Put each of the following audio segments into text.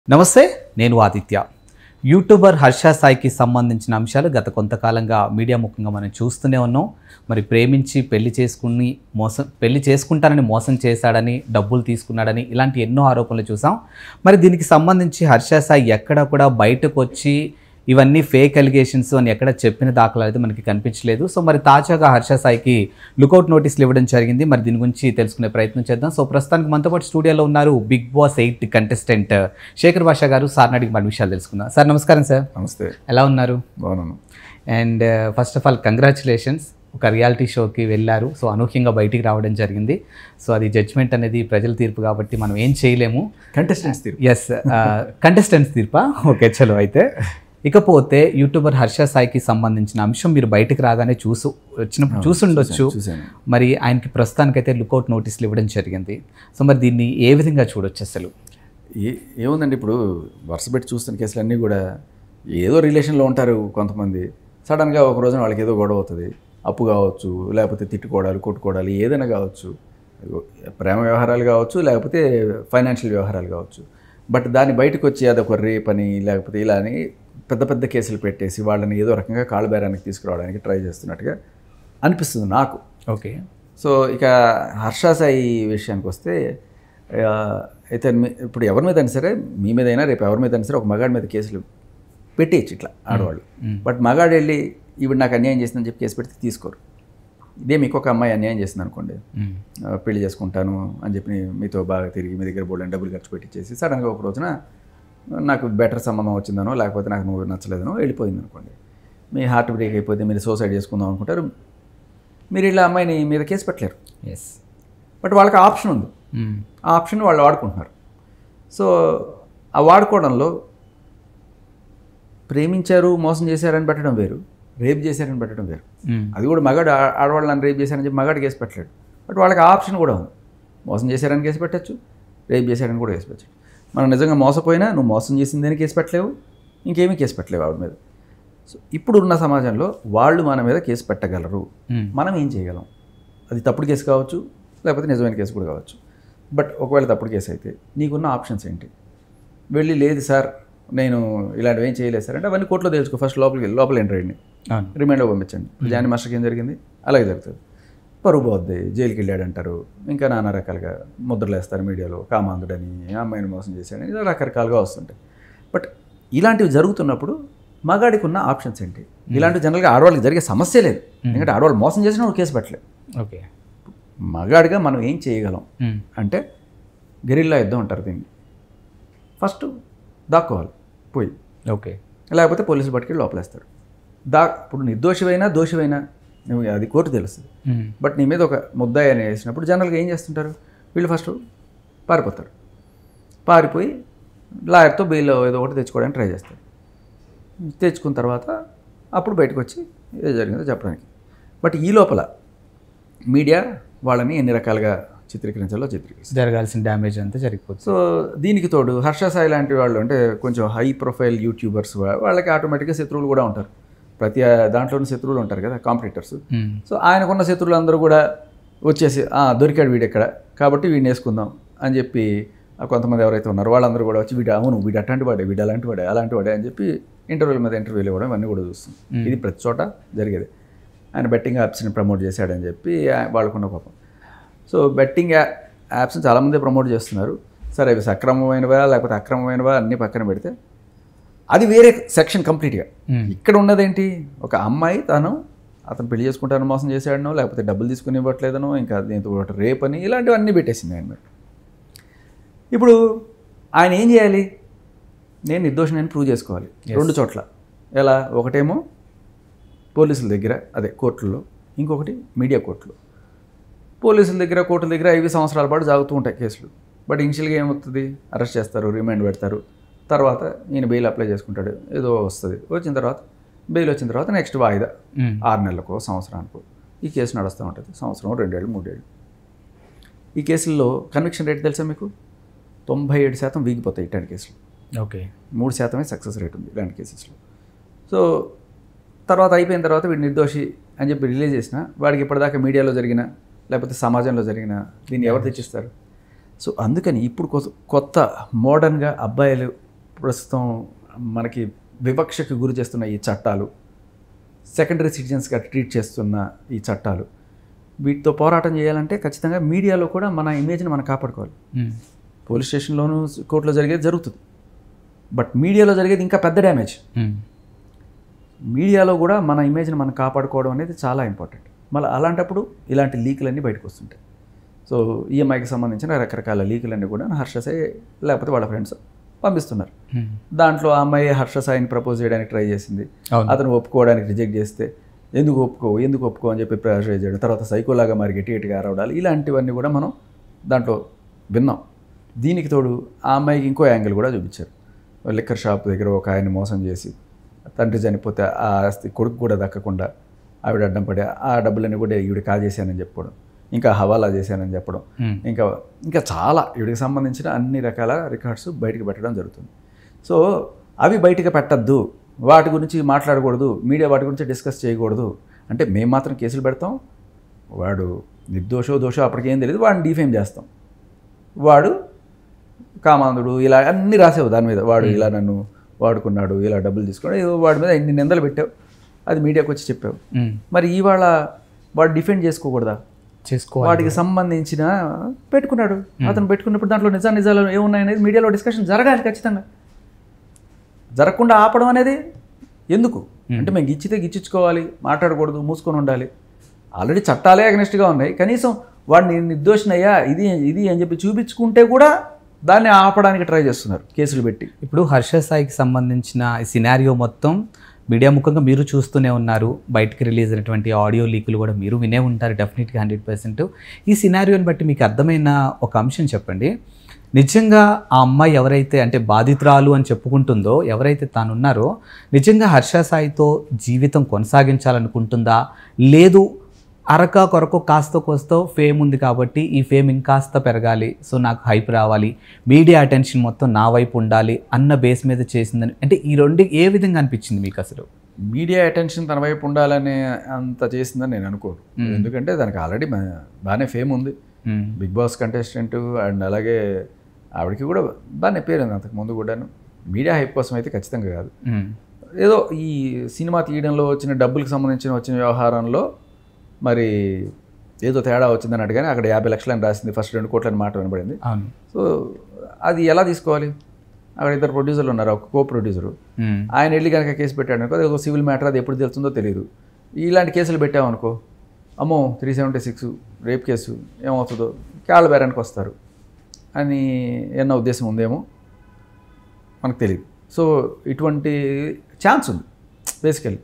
నమస్తే నేను ఆదిత్య యూట్యూబర్ హర్ష సాయికి సంబంధించిన అంశాలు గత కొంతకాలంగా మీడియా ముఖంగా మనం చూస్తూనే ఉన్నాం మరి ప్రేమించి పెళ్లి చేసుకుని మోసం పెళ్లి చేసుకుంటానని మోసం చేశాడని డబ్బులు తీసుకున్నాడని ఇలాంటి ఎన్నో ఆరోపణలు చూసాం మరి దీనికి సంబంధించి హర్ష సాయి ఎక్కడ కూడా బయటకు వచ్చి ఇవన్నీ ఫేక్ అలిగేషన్స్ అని ఎక్కడ చెప్పిన దాఖలాలు అయితే మనకి కనిపించలేదు సో మరి తాజాగా హర్ష సాయికి లుకౌట్ నోటీసులు ఇవ్వడం జరిగింది మరి దీని గురించి తెలుసుకునే ప్రయత్నం చేద్దాం సో ప్రస్తుతానికి మనతో పాటు స్టూడియోలో ఉన్నారు Big Boss eight contestant Sekhar Basha గారు సార్ని అడిగి మన విషయాలు తెలుసుకుందాం సార్ నమస్కారం సార్ నమస్తే ఎలా ఉన్నారు బాగున్నాను and first of all congratulations ఒక రియాలిటీ షోకి వెళ్ళారు సో అనూహ్యంగా బయటికి రావడం జరిగింది సో అది జడ్జ్మెంట్ అనేది ప్రజల తీర్పు కాబట్టి మనం ఏం చేయలేము కంటెస్టెంట్స్ తీరు ఎస్ కంటెస్టెంట్స్ తీర్పా ఓకే చలో అయితే ఇకపోతే యూట్యూబర్ హర్ష సాయికి సంబంధించిన అంశం మీరు బయటకు రాగానే చూసు వచ్చినప్పుడు చూసుండొచ్చు చూశాను మరి ఆయనకి ప్రస్తుతానికైతే లుకౌట్ నోటీసులు ఇవ్వడం జరిగింది సో మరి దీన్ని ఏ విధంగా చూడొచ్చు అసలు ఏ ఏముందండి ఇప్పుడు వరుస పెట్టి చూస్తున్న కేసులు అన్నీ కూడా ఏదో రిలేషన్లో ఉంటారు కొంతమంది సడన్గా ఒక రోజున వాళ్ళకి ఏదో గొడవ అవుతుంది అప్పు కావచ్చు లేకపోతే తిట్టుకోవడాలు కొట్టుకోవడాలు ఏదైనా కావచ్చు ప్రేమ వ్యవహారాలు కావచ్చు లేకపోతే ఫైనాన్షియల్ వ్యవహారాలు కావచ్చు బట్ దాన్ని బయటకు వచ్చి అదొక రేప్ అని లేకపోతే ఇలా అని పెద్ద పెద్ద కేసులు పెట్టేసి వాళ్ళని ఏదో రకంగా కాళ్ళబేరానికి తీసుకురావడానికి ట్రై చేస్తున్నట్టుగా అనిపిస్తుంది నాకు ఓకే సో ఇక హర్ష సాయి విషయానికి వస్తే ఆ, అయితే మీ- ఇప్పుడు ఎవరి మీద అయినా సరే మీ మీద అయినా రేపు ఎవరి మీద అయినా సరే ఒక మగాడి మీద కేసులు పెట్టేయచ్చు ఇట్లా ఆడవాళ్ళు బట్ మగాడు వెళ్ళి ఈవిడ నాకు అన్యాయం చేసిందని చెప్పి కేసు పెడితే తీసుకోరు ఇదే మీకు ఒక అమ్మాయి అన్యాయం చేసింది అనుకోండి ఆ, పెళ్లి చేసుకుంటాను అని చెప్పి మీతో బాగా తిరిగి మీ దగ్గర బోల్డని డబ్బులు ఖర్చు పెట్టించేసి సడన్గా ఒక రోజున నాకు బెటర్ సంబంధం వచ్చిందనో లేకపోతే నాకు నువ్వు నచ్చలేదనో వెళ్ళిపోయింది అనుకోండి మీ హార్ట్ బ్రేక్ అయిపోతే మీరు సూసైడ్ చేసుకుందాం అనుకుంటారు మీరు ఇలా అమ్మాయిని మీద కేసు పెట్టలేరు ఎస్ బట్ వాళ్ళకి ఆప్షన్ ఉంది ఆ ఆప్షన్ వాళ్ళు వాడుకుంటున్నారు సో ఆ వాడుకోవడంలో ప్రేమించారు మోసం చేశారని పెట్టడం వేరు రేప్ చేశారని పెట్టడం వేరు అది కూడా మగాడు ఆ- ఆడవాళ్ళని రేప్ చేశారని చెప్పి మగాడు కేసు పెట్టలేడు బట్ వాళ్ళకి ఆ ఆప్షన్ కూడా ఉంది మోసం చేశారని కేసు పెట్టచ్చు రేప్ చేశారని కూడా కేసు పెట్టచ్చు మనం నిజంగా మోసపోయినా నువ్వు మోసం చేసిందని కేసు పెట్టలేవు ఇంకేమీ కేసు పెట్టలేవు ఆవిడ మీద సో ఇప్పుడు ఉన్న సమాజంలో వాళ్ళు మన మీద కేసు పెట్టగలరు మనం ఏం చేయగలం అది తప్పుడు కేసు కావచ్చు లేకపోతే నిజమైన కేసు కూడా కావచ్చు బట్ ఒకవేళ తప్పుడు కేసు అయితే నీకున్న ఆప్షన్స్ ఏంటి వెళ్ళి లేదు సార్ నేను ఇలాంటివి ఏం చేయలేదు సార్ అంటే అవన్నీ కోర్టులో తెలుసుకో ఫస్ట్ లోపలికి వెళ్ళి లోపల ఎంటర్ అయ్యండి అవును రిమైండ్లో పంపించండి జాని మాస్టర్కి ఏం జరిగింది అలాగే జరుగుతుంది పరువు పోద్ది జైలుకి వెళ్ళాడు అంటారు ఇంకా నానా రకాలుగా ముద్రలు వేస్తారు మీడియాలో కామాంధుడని అమ్మాయిని మోసం చేశాడని ఇలా రకరకాలుగా వస్తుంటాయి బట్ ఇలాంటివి జరుగుతున్నప్పుడు మగాడికి ఉన్న ఆప్షన్స్ ఏంటి ఇలాంటివి జనరల్గా ఆడవాళ్ళకి జరిగే సమస్య లేదు ఎందుకంటే ఆడవాళ్ళు మోసం చేసినా నువ్వు కేసు పెట్టలేదు ఓకే మగాడిగా మనం ఏం చేయగలం అంటే గెరిల్లా యుద్ధం అంటారు దీన్ని ఫస్ట్ దాక్కోవాలి పోయి ఓకే లేకపోతే పోలీసులు పట్టుకెళ్ళి లోపలేస్తారు దా ఇప్పుడు నిర్దోషమైనా దోషమైనా నువ్వు అది కోర్టు తెలుస్తుంది బట్ నీ మీద ఒక ముద్దాయి అని వేసినప్పుడు జనరల్గా ఏం చేస్తుంటారు వీళ్ళు ఫస్ట్ పారిపోతారు పారిపోయి లాయర్తో బెయిల్ ఏదో ఒకటి తెచ్చుకోవడానికి ట్రై చేస్తారు తెచ్చుకున్న తర్వాత అప్పుడు బయటకు వచ్చి ఏదో జరిగిందో చెప్పడానికి బట్ ఈ లోపల మీడియా వాళ్ళని ఎన్ని రకాలుగా చిత్రీకరించాలో చిత్రీకరిస్తారు జరగాల్సిన డ్యామేజ్ అంతా జరిగిపోతుంది సో దీనికి తోడు హర్ష సాయి లాంటి వాళ్ళు అంటే కొంచెం హై ప్రొఫైల్ యూట్యూబర్స్ వా- వాళ్ళకి ఆటోమేటిక్గా శత్రువులు కూడా ఉంటారు ప్రతి దాంట్లోని శత్రువులు ఉంటారు కదా కాంపిటీటర్స్ సో ఆయనకున్న శత్రువులు అందరూ కూడా వచ్చేసి "ఆ, దొరికాడు వీడు ఎక్కడ కాబట్టి వీడిని వేసుకుందాం అని చెప్పి ఆ కొంతమంది ఎవరైతే ఉన్నారో వాళ్ళందరూ కూడా వచ్చి వీడు అవును వీడు అట్లాంటి వాడే వీడు అలాంటి వాడే అలాంటి వాడే అని చెప్పి ఇంటర్వ్యూల మీద ఇంటర్వ్యూలు ఇవ్వడం ఇవన్నీ కూడా చూస్తుంది ఇది ప్రతి చోట జరిగేది ఆయన బెట్టింగ్ యాప్స్ని ప్రమోట్ చేశాడని చెప్పి ఆ- వాళ్ళకున్న పాపం సో బెట్టింగ్ యా యాప్స్ని చాలామంది ప్రమోట్ చేస్తున్నారు సరే అవి సక్రమమైనవా లేకపోతే అక్రమమైనవా అన్నీ పక్కన పెడితే అది వేరే సెక్షన్ కంప్లీట్గా ఇక్కడ ఉన్నదేంటి ఒక అమ్మాయి తను అతను పెళ్లి చేసుకుంటాను మోసం చేశాడనో లేకపోతే డబ్బులు తీసుకుని ఇవ్వట్లేదనో ఇంకా దీంతో ఒకటి రేప్ అని ఇలాంటివన్నీ పెట్టేసింది ఆయన మీద ఇప్పుడు ఆయన ఏం చేయాలి నేను నిర్దోషిని అని ప్రూవ్ చేసుకోవాలి రెండు చోట్ల ఎలా ఒకటేమో పోలీసుల దగ్గర అదే కోర్టుల్లో ఇంకొకటి మీడియా కోర్టులో పోలీసుల దగ్గర కోర్టుల దగ్గర ఐదు సంవత్సరాల పాటు సాగుతూ ఉంటాయి కేసులు బట్ ఇనిషియల్గా ఏమవుతుంది అరెస్ట్ చేస్తారు రిమాండ్ పెడతారు తర్వాత ఈయన బెయిల్ అప్లై చేసుకుంటాడు ఏదో వస్తుంది వచ్చిన తర్వాత బెయిల్ వచ్చిన తర్వాత నెక్స్ట్ వాయిదా ఆరు నెలలకో సంవత్సరానికో ఈ కేసు నడుస్తూ ఉంటుంది సంవత్సరం రెండేళ్ళు మూడేళ్ళు ఈ కేసుల్లో కన్విక్షన్ రేట్ తెలుసా మీకు తొంభై ఏడు శాతం వీగిపోతాయి ఇట్లాంటి కేసులు ఓకే మూడు శాతమే సక్సెస్ రేట్ ఉంది ఇలాంటి కేసెస్లో సో తర్వాత అయిపోయిన తర్వాత వీడు నిర్దోషి అని చెప్పి రిలీజ్ చేసిన వాడికి ఇప్పటిదాకా మీడియాలో జరిగిన లేకపోతే సమాజంలో జరిగిన దీన్ని ఎవరు తెచ్చిస్తారు సో అందుకని ఇప్పుడు కొత్త- కొత్త మోడర్న్గా అబ్బాయిలు ప్రస్తుతం మనకి వివక్షకు గురి చేస్తున్న ఈ చట్టాలు సెకండరీ సిటిజన్స్గా ట్రీట్ చేస్తున్న ఈ చట్టాలు వీటితో పోరాటం చేయాలంటే ఖచ్చితంగా మీడియాలో కూడా మన ఇమేజ్ని మనం కాపాడుకోవాలి ఉమ్. పోలీస్ స్టేషన్లోనూ కోర్టులో జరిగేది జరుగుతుంది బట్ మీడియాలో జరిగేది ఇంకా పెద్ద డ్యామేజ్ ఉమ్. మీడియాలో కూడా మన ఇమేజ్ని మనం కాపాడుకోవడం అనేది చాలా ఇంపార్టెంట్ మళ్ళీ అలాంటప్పుడు ఇలాంటి లీకులన్నీ బయటకు వస్తుంటాయి సో ఈఎంఐకి సంబంధించిన రకరకాల లీకులన్నీ కూడా హర్షసే లేకపోతే వాళ్ళ ఫ్రెండ్స్ పంపిస్తున్నారు ఉమ్. దాంట్లో ఆ అమ్మాయి హర్షసాయిని ప్రపోజ్ చేయడానికి ట్రై చేసింది అవును. అతను ఒప్పుకోవడానికి రిజెక్ట్ చేస్తే ఎందుకు ఒప్పుకో ఎందుకు ఒప్పుకో అని చెప్పి ప్రెషర్ చేయడం తర్వాత సైకోలాగా మరి గట్టి గట్టిగా అరవడాలి ఇలాంటివన్నీ కూడా మనం దాంట్లో విన్నాం దీనికి తోడు ఆ అమ్మాయికి ఇంకో యాంగిల్ కూడా చూపించారు లిక్కర్ షాప్ దగ్గర ఒక ఆయన్ని మోసం చేసి తండ్రి చనిపోతే ఆ ఆస్తి కొడుకు కూడా దక్కకుండా ఆవిడ అడ్డం పడి ఆ డబ్బులన్నీ కూడా ఈవిడ కాజేశానని చెప్పడం ఇంకా హవాలా చేశానని చెప్పడం ఉమ్. ఇంకా ఇంకా చాలా వీడికి సంబంధించిన అన్ని రకాల రికార్డ్స్ బయటకు పెట్టడం జరుగుతుంది సో అవి బయటకు పెట్టద్దు వాటి గురించి మాట్లాడకూడదు మీడియా వాటి గురించి డిస్కస్ చేయకూడదు అంటే మేము మాత్రం కేసులు పెడతాం వాడు నిర్దోషో దోషో అప్పటికేం తెలియదు వాడిని డిఫేమ్ చేస్తాం వాడు కామాంధుడు ఇలా అన్నీ రాసావు దాని మీద వాడు ఇలా నన్ను వాడుకున్నాడు ఇలా డబ్బులు తీసుకున్నాడు ఏదో వాడి మీద ఇన్ని నిందలు పెట్టావు అది మీడియాకి వచ్చి చెప్పావు ఉమ్. మరి ఇవాళ వాడు డిఫెండ్ చేసుకోకూడదా చేసుకోవాలి వాటికి సంబంధించిన పెట్టుకున్నాడు అతను పెట్టుకున్నప్పుడు దాంట్లో నిజా నిజాలు ఏమున్నాయనేది మీడియాలో డిస్కషన్ జరగాలి ఖచ్చితంగా జరగకుండా ఆపడం అనేది ఎందుకు అంటే మేము గిచ్చితే గిచ్చించుకోవాలి మాట్లాడకూడదు మూసుకొని ఉండాలి ఆల్రెడీ చట్టాలే అగ్నెస్ట్గా ఉన్నాయి కనీసం వాడిని నిర్దోషనయ్యా ఇది ఇది అని చెప్పి చూపించుకుంటే కూడా దాన్ని ఆపడానికి ట్రై చేస్తున్నారు కేసులు పెట్టి ఇప్పుడు హర్ష సాయికి సంబంధించిన ఈ సినారియో మొత్తం మీడియా ముఖంగా మీరు చూస్తూనే ఉన్నారు బయటికి రిలీజ్ అయినటువంటి ఆడియో లీకులు కూడా మీరు వినే ఉంటారు డెఫినెట్గా హండ్రెడ్ పర్సెంట్ ఈ సినారియోని బట్టి మీకు అర్థమైన ఒక అంశం చెప్పండి నిజంగా ఆ అమ్మాయి ఎవరైతే అంటే బాధితురాలు అని చెప్పుకుంటుందో ఎవరైతే తానున్నారో నిజంగా హర్ష సాయితో జీవితం కొనసాగించాలనుకుంటుందా లేదు అరక కొరకు కాస్త కోస్తో ఫేమ్ ఉంది కాబట్టి ఈ ఫేమ్ ఇంకాస్త పెరగాలి సో నాకు హైప్ రావాలి మీడియా అటెన్షన్ మొత్తం నా వైపు ఉండాలి అన్న బేస్ మీద చేసిందని అంటే ఈ రెండు ఏ విధంగా అనిపించింది మీకు అసలు మీడియా అటెన్షన్ తన వైపు ఉండాలనే అంత చేసిందని నేను అనుకోను ఎందుకంటే దానికి ఆల్రెడీ బాగానే ఫేమ్ ఉంది hmm. Big Boss contestant and అలాగే ఆవిడకి కూడా బాగానే పేరు ఉంది అంతకు ముందు కూడాను మీడియా హైప్ కోసం అయితే ఖచ్చితంగా కాదు మ్మ్. ఏదో ఈ సినిమా తీయడంలో వచ్చిన డబ్బులకు సంబంధించిన వచ్చిన వ్యవహారంలో మరి ఏదో తేడా వచ్చింది అన్నట్టుగానే అక్కడ యాభై లక్షలని రాసింది ఫస్ట్ రెండు కోట్లని మాట వినబడింది అవును సో అది ఎలా తీసుకోవాలి అక్కడ ఇద్దరు ప్రొడ్యూసర్లు ఉన్నారు ఒక కో ప్రొడ్యూసరు మ్మ్. ఆయన వెళ్ళి కనుక కేసు పెట్టాడు అనుకో అది ఒక సివిల్ మ్యాటర్ అది ఎప్పుడు తెలుస్తుందో తెలియదు ఇలాంటి కేసులు పెట్టామనుకో అమ్మో three seventy six rape case ఏమవుతుందో కాళ్ళ బేరానికి వస్తారు అని ఏమన్నా ఉద్దేశం ఉందేమో మనకు తెలియదు సో ఇటువంటి ఛాన్స్ ఉంది బేసికలీ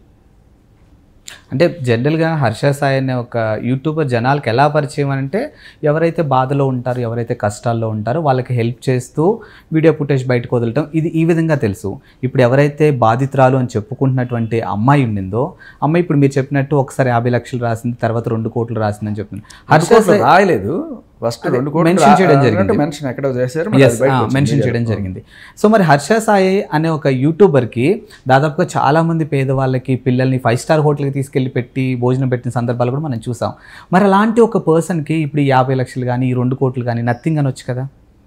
అంటే జనరల్గా హర్ష సాయి అనే ఒక యూట్యూబర్ జనాలకు ఎలా పరిచయం అంటే ఎవరైతే బాధలో ఉంటారో ఎవరైతే కష్టాల్లో ఉంటారో వాళ్ళకి హెల్ప్ చేస్తూ వీడియో ఫుటేజ్ బయటకు వదలటం ఇది ఈ విధంగా తెలుసు ఇప్పుడు ఎవరైతే బాధితురాలు అని చెప్పుకుంటున్నటువంటి అమ్మాయి ఉండిందో అమ్మాయి ఇప్పుడు మీరు చెప్పినట్టు ఒకసారి యాభై లక్షలు రాసింది తర్వాత రెండు కోట్లు రాసిందని చెప్తుంది హర్ష కోట్లు రాయలేదు ఫస్ట్ రెండు కోట్లు mention చేయడం జరిగింది. మెన్షన్ ఎక్కడ చేశారు మరి అది బయటకు వచ్చింది. మెన్షన్ చేయడం జరిగింది సో మరి హర్ష సాయి అనే ఒక యూట్యూబర్కి దాదాపుగా చాలా మంది పేదవాళ్ళకి పిల్లల్ని ఫైవ్ స్టార్ హోటల్కి తీసుకెళ్ళి పెట్టి భోజనం పెట్టిన సందర్భాలు కూడా మనం చూసాం మరి అలాంటి ఒక పర్సన్కి ఇప్పుడు ఈ యాభై లక్షలు కానీ ఈ రెండు కోట్లు కానీ నథింగ్ అనొచ్చు కదా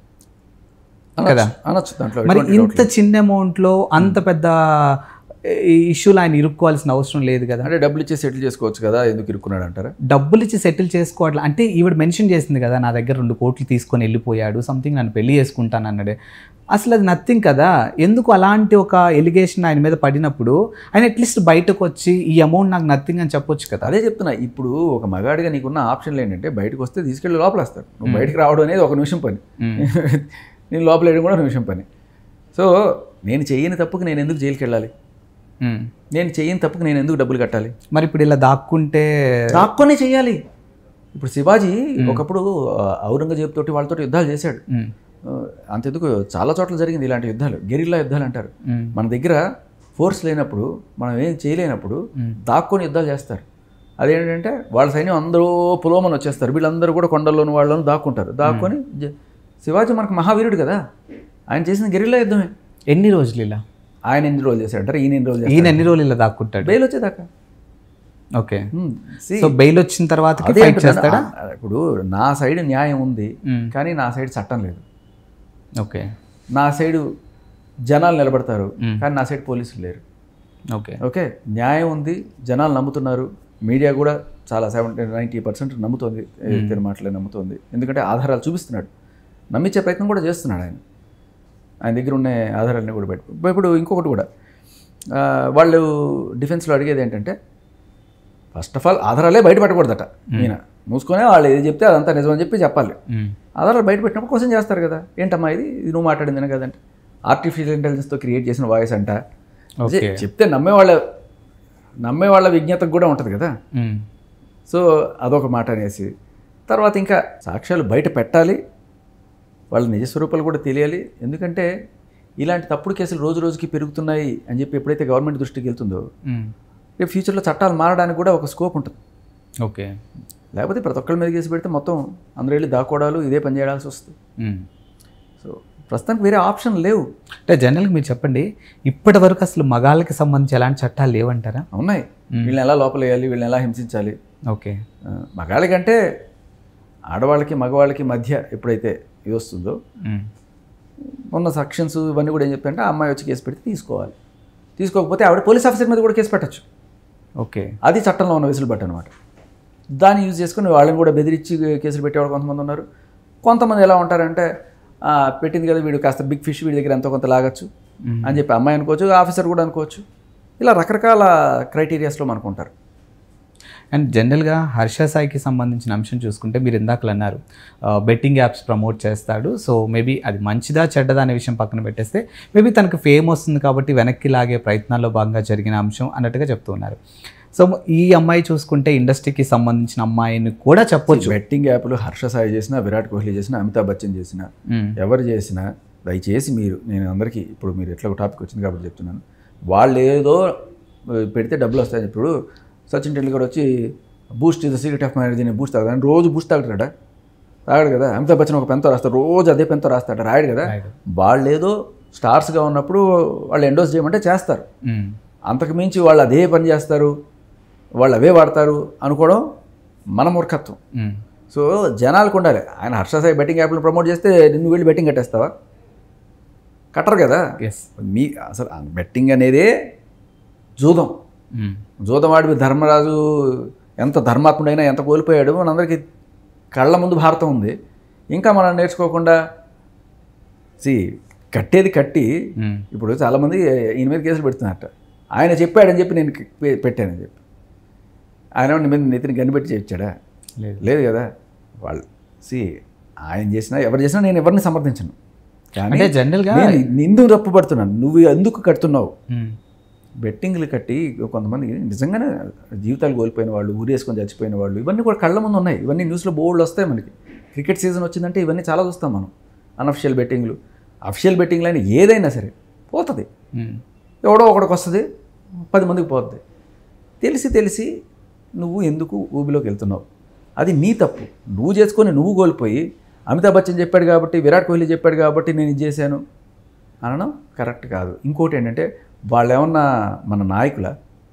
కదా అనొచ్చు దాంట్లో మరి ఇంత చిన్న అమౌంట్లో అంత పెద్ద ఇష్యూలు ఆయన ఇరుక్కోవాల్సిన అవసరం లేదు కదా అంటే డబ్బులు ఇచ్చి సెటిల్ చేసుకోవచ్చు కదా ఎందుకు ఇరుక్కున్నాడు అంటారా డబ్బులు ఇచ్చి సెటిల్ చేసుకోవట్లే అంటే ఈవిడ మెన్షన్ చేసింది కదా నా దగ్గర రెండు కోట్లు తీసుకొని వెళ్ళిపోయాడు సంథింగ్ నన్ను పెళ్లి చేసుకుంటాను అన్నాడే అసలు అది నథింగ్ కదా ఎందుకు అలాంటి ఒక ఎలిగేషన్ ఆయన మీద పడినప్పుడు ఆయన అట్లీస్ట్ బయటకు వచ్చి ఈ అమౌంట్ నాకు నథింగ్ అని చెప్పొచ్చు కదా అదే చెప్తున్నా ఇప్పుడు ఒక మగాడిగా నీకున్న ఆప్షన్లు ఏంటంటే బయటకు వస్తే తీసుకెళ్ళి లోపలేస్తాడు నువ్వు బయటకు రావడం అనేది ఒక నిమిషం పని నేను లోపల వేయడం కూడా ఒక నిమిషం పని సో నేను చేయని తప్పుకు నేను ఎందుకు జైలుకి వెళ్ళాలి మ్మ్. నేను చేయని తప్పుకు నేను ఎందుకు డబ్బులు కట్టాలి మరి ఇప్పుడు ఇలా దాక్కుంటే దాక్కొనే చేయాలి ఇప్పుడు శివాజీ ఒకప్పుడు ఆ, ఔరంగజేబు తోటి వాళ్ళతో యుద్ధాలు చేశాడు మ్మ్. ఆ, అంతెందుకు చాలా చోట్ల జరిగింది ఇలాంటి యుద్ధాలు గెరిల్లా యుద్ధాలు అంటారు మ్మ్. మన దగ్గర ఫోర్స్ లేనప్పుడు మనం ఏం చేయలేనప్పుడు దాక్కొని యుద్ధాలు చేస్తారు అదేంటంటే వాళ్ళ సైన్యం అందరూ పులోమని వచ్చేస్తారు వీళ్ళందరూ కూడా కొండల్లోని వాళ్ళని దాక్కుంటారు దాక్కొని జ- శివాజీ మనకు మహావీరుడు కదా ఆయన చేసిన గెరిల్లా యుద్ధమే ఎన్ని రోజులు ఇలా ఆయన ఎన్ని రోజులు చేశాడంటారు ఈయన ఎన్ని రోజులు ఈయన ఎన్ని రోజులు ఇలా దాక్కుంటాడు బెయిల్ వచ్చేదాకా okay hmm. See, so bail వచ్చిన తర్వాత అదే ఫైట్ అంటున్నాను. చేస్తాడా ఆ, ఇప్పుడు నా సైడ్ న్యాయం ఉంది మ్మ్. కానీ నా సైడ్ చట్టం లేదు ఓకే నా సైడు జనాలు నిలబడతారు మ్మ్. కానీ నా సైడ్ పోలీసులు లేరు ఓకే ఓకే న్యాయం ఉంది జనాలు నమ్ముతున్నారు మీడియా కూడా చాలా సెవెంటీ నైంటీ పర్సెంట్ నమ్ముతోంది తిన మాటలే నమ్ముతోంది ఎందుకంటే ఆధారాలు చూపిస్తున్నాడు నమ్మించే ప్రయత్నం కూడా చేస్తున్నాడు ఆయన ఆయన దగ్గర ఉన్న ఆధారాలన్నీ కూడా బయట ఇప్పుడు ఇంకొకటి కూడా ఆ, వాళ్ళు డిఫెన్స్లో అడిగేది ఏంటంటే ఫస్ట్ ఆఫ్ ఆల్ ఆధారాలే బయట పెట్టకూడదట ఈయన మూసుకొని వాళ్ళు ఏది చెప్తే అదంతా నిజమని చెప్పి చెప్పాలి మ్మ్. ఆధారాలు బయట పెట్టినప్పుడు క్వశ్చన్ చేస్తారు కదా ఏంటమ్మా ఇది ఇది నువ్వు మాట్లాడింది కదంటే ఆర్టిఫిషియల్ ఇంటెలిజెన్స్తో క్రియేట్ చేసిన వాయిస్ అంట ఓకే చెప్తే నమ్మేవాళ్ళ నమ్మేవాళ్ళ విజ్ఞతకు కూడా ఉంటుంది కదా మ్మ్. సో అదొక మాట అనేసి తర్వాత ఇంకా సాక్ష్యాలు బయట పెట్టాలి వాళ్ళ నిజస్వరూపాలు కూడా తెలియాలి ఎందుకంటే ఇలాంటి తప్పుడు కేసులు రోజు రోజుకి పెరుగుతున్నాయి అని చెప్పి ఎప్పుడైతే గవర్నమెంట్ దృష్టికి వెళ్తుందో మ్మ్. రేపు ఫ్యూచర్లో చట్టాలు మారడానికి కూడా ఒక స్కోప్ ఉంటుంది ఓకే లేకపోతే ప్రతి ఒక్కరి మీద కేసు పెడితే మొత్తం అందరూ వెళ్ళి దాక్కోవడాలు ఇదే పని చేయాల్సి వస్తుంది మ్మ్. సో ప్రస్తుతానికి వేరే ఆప్షన్ లేవు అంటే జనరల్గా మీరు చెప్పండి ఇప్పటి వరకు అసలు మగాళ్ళకి సంబంధించి ఎలాంటి చట్టాలు లేవంటారా ఉన్నాయి వీళ్ళని ఎలా లోపల వేయాలి వీళ్ళని ఎలా హింసించాలి ఓకే ఆ, మగాళ్ళకంటే ఆడవాళ్ళకి మగవాళ్ళకి మధ్య ఎప్పుడైతే ఇది వస్తుందో మ్మ్. ఉన్న సెక్షన్స్ ఇవన్నీ కూడా ఏం చెప్తారంటే ఆ అమ్మాయి వచ్చి కేసు పెడితే తీసుకోవాలి తీసుకోకపోతే ఆవిడ పోలీస్ ఆఫీసర్ మీద కూడా కేసు పెట్టచ్చు ఓకే అది చట్టంలో ఉన్న వెసులుబాటు అనమాట దాన్ని యూజ్ చేసుకుని వాళ్ళని కూడా బెదిరించి కేసులు పెట్టేవాళ్ళు కొంతమంది ఉన్నారు కొంతమంది ఎలా ఉంటారంటే "ఆ, పెట్టింది కదా వీడు కాస్త బిగ్ ఫిష్ వీడి దగ్గర ఎంతో కొంత లాగచ్చు మ్మ్. అని చెప్పి అమ్మాయి అనుకోవచ్చు ఆఫీసర్ కూడా అనుకోవచ్చు ఇలా రకరకాల క్రైటీరియాస్లో మనకు ఉంటారు అండ్ జనరల్గా హర్ష సాయికి సంబంధించిన అంశం చూసుకుంటే మీరు ఇందాకలు అన్నారు బెట్టింగ్ యాప్స్ ప్రమోట్ చేస్తాడు సో మేబీ అది మంచిదా చెడ్డదా అనే విషయం పక్కన పెట్టేస్తే మేబీ తనకు ఫేమ్ వస్తుంది కాబట్టి వెనక్కి లాగే ప్రయత్నాల్లో భాగంగా జరిగిన అంశం అన్నట్టుగా చెప్తూ ఉన్నారు సో ఈ అమ్మాయి చూసుకుంటే ఇండస్ట్రీకి సంబంధించిన అమ్మాయిని కూడా చెప్పొచ్చు బెట్టింగ్ యాప్లు హర్ష సాయి చేసిన విరాట్ కోహ్లీ చేసిన అమితాబ్ బచ్చన్ చేసిన మ్మ్. ఎవరు చేసినా దయచేసి మీరు నేను అందరికీ ఇప్పుడు మీరు ఎట్లా ఒక టాపిక్ వచ్చింది కాబట్టి చెప్తున్నాను వాళ్ళు ఏదో ఆ, పెడితే డబ్బులు వస్తాయని ఇప్పుడు సచిన్ టెండూల్కర్ వచ్చి Boost is the secret of marriage అని బూస్ట్ తాగుతాడు రోజు బూస్ట్ తాగుతాడా తాగడు కదా అమితాబ్ బచ్చన్ ఒక పెన్తో రాస్తాడు రోజు అదే పెన్తో రాస్తాడు రాయడు కదా రాయడు. వాళ్ళు ఏదో స్టార్స్గా ఉన్నప్పుడు వాళ్ళు ఎండోస్ చేయమంటే చేస్తారు మ్మ్. అంతకు మించి వాళ్ళు అదే పని చేస్తారు వాళ్ళు అవే వాడతారు అనుకోవడం మన మూర్ఖత్వం మ్మ్. సో జనాలకు ఉండాలి ఆయన హర్షసాయి బెట్టింగ్ యాప్లు ప్రమోట్ చేస్తే నువ్వు వెళ్ళి బెట్టింగ్ కట్టేస్తావా కట్టరు కదా ఎస్ మీ అసలు బెట్టింగ్ అనేదే జూదం మ్మ్. జూదం ఆడి ధర్మరాజు ఎంత ధర్మాత్ముడైనా ఎంత కోల్పోయాడు మనందరికీ కళ్ళ ముందు భారతం ఉంది ఇంకా మనం నేర్చుకోకుండా సి కట్టేది కట్టి మ్మ్. ఇప్పుడు చాలామంది ఈయన మీద కేసులు పెడుతున్నారట ఆయన చెప్పాడని చెప్పి నేను పె- పెట్టానని చెప్పి ఆయన నీ మీద నెత్తిని గనిపెట్టి చేయించాడా లేదు లేదు కదా వాళ్ళు సి ఆయన చేసినా ఎవరు చేసినా నేను ఎవరిని సమర్థించను కానీ అంటే జనరల్గా నేను నిందు తప్పుపడుతున్నాను నువ్వు ఎందుకు కడుతున్నావు మ్మ్. బెట్టింగ్లు కట్టి కొంతమంది నిజంగానే జీవితాలు కోల్పోయిన వాళ్ళు ఊరేసుకొని చచ్చిపోయిన వాళ్ళు ఇవన్నీ కూడా కళ్ళ ముందు ఉన్నాయి ఇవన్నీ న్యూస్లో బోర్డులు వస్తాయి మనకి క్రికెట్ సీజన్ వచ్చిందంటే ఇవన్నీ చాలా చూస్తాం మనం అన్అఫిషియల్ బెట్టింగ్లు అఫిషియల్ బెట్టింగ్లు అయినా ఏదైనా సరే పోతుంది మ్మ్. ఎవడో ఒకడికి వస్తుంది పది మందికి పోతుంది తెలిసి తెలిసి నువ్వు ఎందుకు ఊబిలోకి వెళ్తున్నావు అది నీ తప్పు నువ్వు చేసుకొని నువ్వు కోల్పోయి అమితాబ్ బచ్చన్ చెప్పాడు కాబట్టి విరాట్ కోహ్లీ చెప్పాడు కాబట్టి నేను ఇది చేశాను అనడం కరెక్ట్ కాదు ఇంకోటి ఏంటంటే వాళ్ళు ఏమన్నా మన నాయకుల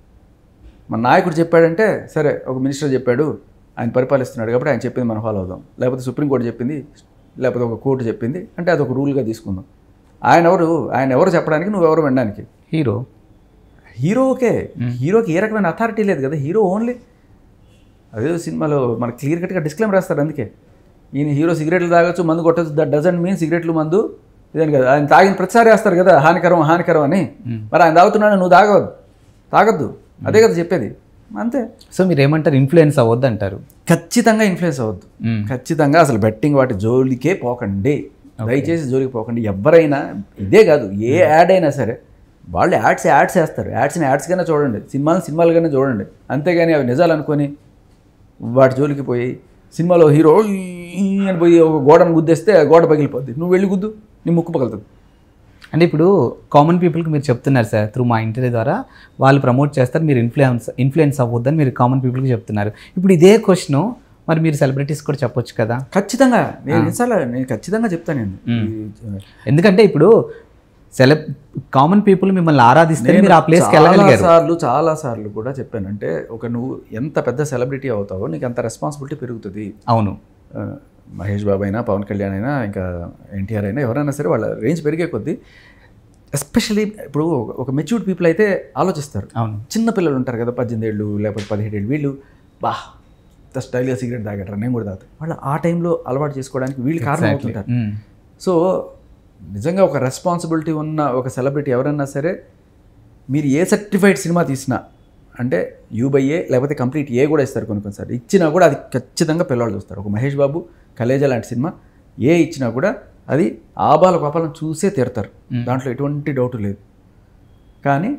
మన నాయకుడు చెప్పాడంటే సరే ఒక మినిస్టర్ చెప్పాడు ఆయన పరిపాలిస్తున్నాడు కాబట్టి ఆయన చెప్పింది మనం ఫాలో అవుదాం లేకపోతే సుప్రీంకోర్టు చెప్పింది లేకపోతే ఒక కోర్టు చెప్పింది అంటే అది ఒక రూల్గా తీసుకుందాం ఆయన ఎవరు ఆయన ఎవరు చెప్పడానికి నువ్వెవరు వినడానికి హీరో హీరో ఓకే హీరోకి ఏ రకమైన అథారిటీ లేదు కదా హీరో ఓన్లీ అదే సినిమాలో మనకు క్లియర్ కట్గా డిస్క్లైమ్ రాస్తారు అందుకే ఈయన హీరో సిగరెట్లు తాగొచ్చు మందు కొట్టచ్చు దట్ డజంట్ మీన్ సిగరెట్లు మందు ఇదని కదా ఆయన తాగిన ప్రతిసారి వేస్తారు కదా హానికరం హానికరం అని మరి ఆయన తాగుతున్నాడు నువ్వు తాగవద్దు తాగొద్దు అదే కదా చెప్పేది అంతే సో మీరు ఏమంటారు ఇన్ఫ్లుయెన్స్ అవ్వద్దు అంటారు ఖచ్చితంగా ఇన్ఫ్లుయెన్స్ అవ్వద్దు మ్మ్. ఖచ్చితంగా అసలు బెట్టింగ్ వాటి జోలికే పోకండి దయచేసి జోలికి పోకండి ఎవరైనా ఇదే కాదు ఏ యాడ్ అయినా సరే వాళ్ళు యాడ్స్ యాడ్స్ వేస్తారు యాడ్స్ని యాడ్స్గానే చూడండి సినిమాలు సినిమాలుగానే చూడండి అంతేగాని అవి నిజాలు అనుకొని వాటి జోలికి పోయి సినిమాలో హీరో ఈ అని పోయి ఒక గోడను గుద్దేస్తే ఆ గోడ పగిలిపోద్ది నువ్వు వెళ్ళి గుద్దు నీ ముక్కు పగులుతుంది అంటే ఇప్పుడు కామన్ పీపుల్కి మీరు చెప్తున్నారు సార్ త్రూ మా ఇంటర్వ్యూ ద్వారా వాళ్ళు ప్రమోట్ చేస్తారు మీరు ఇన్ఫ్లుయెన్స్ ఇన్ఫ్లుయెన్స్ అవ్వద్దని మీరు కామన్ పీపుల్కి చెప్తున్నారు ఇప్పుడు ఇదే క్వశ్చన్ మరి మీరు సెలబ్రిటీస్ కూడా చెప్పొచ్చు కదా ఖచ్చితంగా నేను ఎన్నిసార్లు నేను ఖచ్చితంగా చెప్తాను నేను ఈ- ఎందుకంటే ఇప్పుడు సెలబ్ కామన్ పీపుల్ మిమ్మల్ని ఆరాధిస్తే మీరు ఆ ప్లేస్కి చాలా వెళ్ళగలిగారు సార్లు చాలా సార్లు కూడా చెప్పాను అంటే ఒక నువ్వు ఎంత పెద్ద సెలబ్రిటీ అవుతావో నీకు అంత రెస్పాన్సిబిలిటీ పెరుగుతుంది అవును ఆ, మహేష్ బాబు అయినా పవన్ కళ్యాణ్ అయినా ఇంకా ఎన్టీఆర్ అయినా ఎవరైనా సరే వాళ్ళ రేంజ్ పెరిగే కొద్దీ ఎస్పెషలీ ఇప్పుడు ఒక- ఒక మెచ్యూర్డ్ పీపుల్ అయితే ఆలోచిస్తారు అవును చిన్న పిల్లలు ఉంటారు కదా పద్దెనిమిది ఏళ్ళు లేకపోతే పదిహేడు ఏళ్ళు వీళ్ళు బా ఇంత స్టైల్గా సిగరెట్ తాగటరా నేను కూడా తాగుతాను వాళ్ళు ఆ టైంలో అలవాటు చేసుకోవడానికి వీళ్ళు కారణం అవుతుంటారు మ్మ్. సో నిజంగా ఒక రెస్పాన్సిబిలిటీ ఉన్న ఒక సెలబ్రిటీ ఎవరన్నా సరే మీరు ఏ సర్టిఫైడ్ సినిమా తీసినా అంటే యూ బై ఏ లేకపోతే కంప్లీట్ ఏ కూడా ఇస్తారు కొన్ని కొన్నిసార్లు ఇచ్చినా కూడా అది ఖచ్చితంగా పిల్లవాళ్ళు చూస్తారు ఒక మహేష్ బాబు కలేజా లాంటి సినిమా ఏ ఇచ్చినా కూడా అది ఆబాల కోపాలను చూసే తీరుతారు దాంట్లో ఎటువంటి డౌట్ లేదు కానీ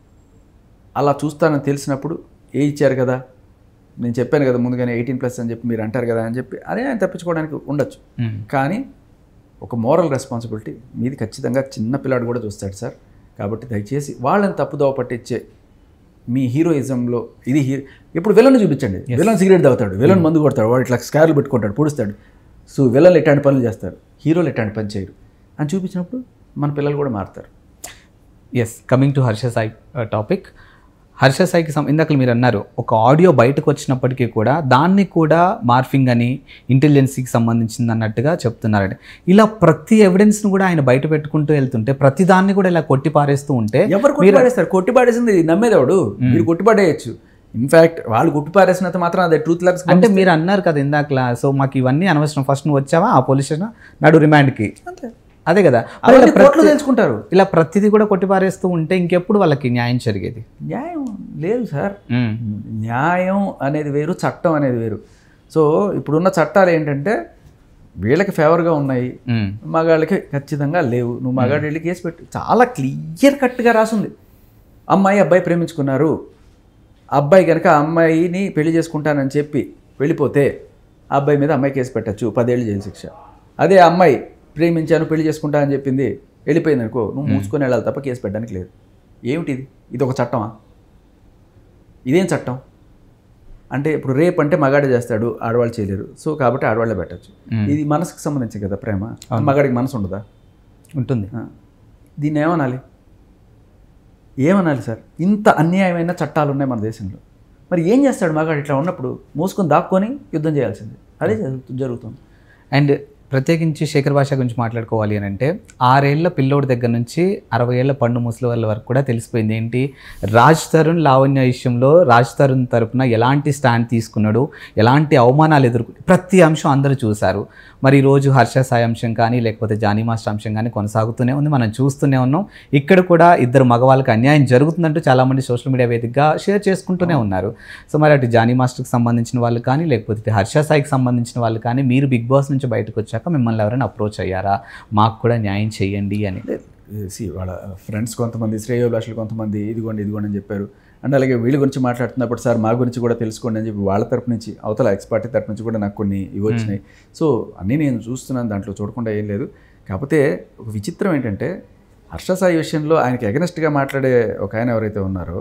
అలా చూస్తానని తెలిసినప్పుడు ఏ ఇచ్చారు కదా నేను చెప్పాను కదా ముందుగానే ఎయిటీన్ ప్లస్ అని చెప్పి మీరు అంటారు కదా అని చెప్పి అదే ఆయన తప్పించుకోవడానికి ఉండొచ్చు మ్మ్. కానీ ఒక మోరల్ రెస్పాన్సిబిలిటీ మీది ఖచ్చితంగా చిన్న పిల్లాడు కూడా చూస్తాడు సార్ కాబట్టి దయచేసి వాళ్ళని తప్పుదోవ పట్టించే మీ హీరోయిజంలో ఇది హీరో ఇప్పుడు విలన్ చూపించండి విలన్ సిగరెట్ తాగుతాడు విలన్ మందు కొడతాడు వాడు ఇట్లా స్కార్లు పెట్టుకుంటాడు పొడుస్తాడు సో విలన్లు ఎట్లాంటి పనులు చేస్తారు హీరోలు ఎట్లాంటి పని చేయరు అని చూపించినప్పుడు మన పిల్లలు కూడా మారుతారు yes coming to Harsha Sai topic Harsha సాయికి సం ఇందాక మీరు అన్నారు ఒక ఆడియో బయటకు వచ్చినప్పటికీ కూడా దాన్ని కూడా మార్ఫింగ్ అని ఇంటెలిజెన్సీకి సంబంధించింది అన్నట్టుగా చెప్తున్నారండి ఇలా ప్రతి ఎవిడెన్స్ను కూడా ఆయన బయట పెట్టుకుంటూ వెళ్తుంటే ప్రతి దాన్ని కూడా ఇలా కొట్టి పారేస్తూ ఉంటే ఎవరు కొట్టిపాడేస్తారు కొట్టిపాడేసింది నమ్మేదేవాడు మీరు కొట్టిపాడేయచ్చు ఇన్ఫాక్ట్ వాళ్ళు కొట్టిపారేసినంత మాత్రం అదే ట్రూత్ లెక్స్ అంటే మీరు అన్నారు కదా ఇందాకలా సో మాకు ఇవన్నీ అనవసరం ఫస్ట్ నువ్వు వచ్చావా ఆ పోలీస్ స్టేషన్ నడు రిమాండ్కి అంతే అదే కదా మరి అవన్నీ ఇలా కోర్టులో ప్రతి- తెలుసుకుంటారు ఇలా ప్రతిదీ కూడా కొట్టిపారేస్తూ ఉంటే ఇంకెప్పుడు వాళ్ళకి న్యాయం జరిగేది న్యాయం లేదు సార్ మ్మ్. న్యాయం అనేది వేరు చట్టం అనేది వేరు సో ఇప్పుడున్న చట్టాలు ఏంటంటే వీళ్ళకి ఫేవర్గా ఉన్నాయి మ్మ్. మగాళ్ళకి ఖచ్చితంగా లేవు నువ్వు మగాడు వెళ్ళి కేసు పెట్టు చాలా క్లియర్ కట్గా రాసుంది అమ్మాయి అబ్బాయి ప్రేమించుకున్నారు అబ్బాయి కనుక ఆ అమ్మాయిని పెళ్లి చేసుకుంటానని చెప్పి వెళ్ళిపోతే ఆ అబ్బాయి మీద అమ్మాయి కేసు పెట్టచ్చు పదేళ్ళు జైలు శిక్ష అదే ఆ అమ్మాయి ప్రేమించాను పెళ్లి చేసుకుంటా అని చెప్పింది వెళ్ళిపోయింది అనుకో నువ్వు మూసుకొని వెళ్ళాలి తప్ప కేసు పెట్టడానికి లేదు ఏమిటి ఇది ఇది ఒక చట్టమా ఇదేం చట్టం అంటే ఇప్పుడు రేప్ అంటే మగాడే చేస్తాడు ఆడవాళ్ళు చేయలేరు సో కాబట్టి ఆడవాళ్ళే పెట్టచ్చు ఇది మనసుకు సంబంధించి కదా ప్రేమ మగాడికి మనసు ఉండదా ఉంటుంది ఆ. దీన్ని ఏమనాలి ఏమనాలి సార్ ఇంత అన్యాయమైన చట్టాలు ఉన్నాయి మన దేశంలో మరి ఏం చేస్తాడు మగాడు ఇట్లా ఉన్నప్పుడు మూసుకొని దాక్కొని యుద్ధం చేయాల్సిందే అదే జరుగుతు- జరుగుతుంది అండ్ ప్రత్యేకించి శేఖర్ భాష గురించి మాట్లాడుకోవాలి అని అంటే ఆరేళ్ల పిల్లోడి దగ్గర నుంచి అరవై ఏళ్ల పండు ముసలి వాళ్ళ వరకు కూడా తెలిసిపోయింది ఏంటి రాజ్ తరుణ్ లావణ్య విషయంలో రాజ్ తరుణ్ తరపున ఎలాంటి స్టాండ్ తీసుకున్నాడు ఎలాంటి అవమానాలు ఎదుర్కొ ప్రతి అంశం అందరూ చూశారు మరి ఈరోజు హర్ష సాయి అంశం కానీ లేకపోతే జానీ మాస్టర్ అంశం కానీ కొనసాగుతూనే ఉంది మనం చూస్తూనే ఉన్నాం ఇక్కడ కూడా ఇద్దరు మగవాళ్ళకి అన్యాయం జరుగుతుందంటూ చాలామంది సోషల్ మీడియా వేదికగా షేర్ చేసుకుంటూనే ఉన్నారు సో మరి అటు జానీ మాస్టర్కి సంబంధించిన వాళ్ళు కానీ లేకపోతే ఇటు హర్ష సాయికి సంబంధించిన వాళ్ళు కానీ మీరు బిగ్ బాస్ నుంచి బయటకు వచ్చాక మిమ్మల్ని ఎవరైనా అప్రోచ్ అయ్యారా మాకు కూడా న్యాయం చేయండి అని సి వాళ్ళ ఫ్రెండ్స్ కొంతమంది శ్రేయోభిలాషులు కొంతమంది ఇదిగోండి ఇదిగోండి అని చెప్పారు అండ్ అలాగే వీళ్ళ గురించి మాట్లాడుతున్నప్పుడు సార్ మా గురించి కూడా తెలుసుకోండి అని చెప్పి వాళ్ళ తరపు నుంచి అవతల ఎక్స్పర్ట్ తరపు నుంచి కూడా నాకు కొన్ని ఇవి వచ్చినాయి సో అన్నీ నేను చూస్తున్నాను దాంట్లో చూడకుండా ఏం లేదు కాకపోతే ఒక విచిత్రం ఏంటంటే హర్ష సాయి విషయంలో ఆయనకి ఎగనెస్ట్గా మాట్లాడే ఒక ఆయన ఎవరైతే ఉన్నారో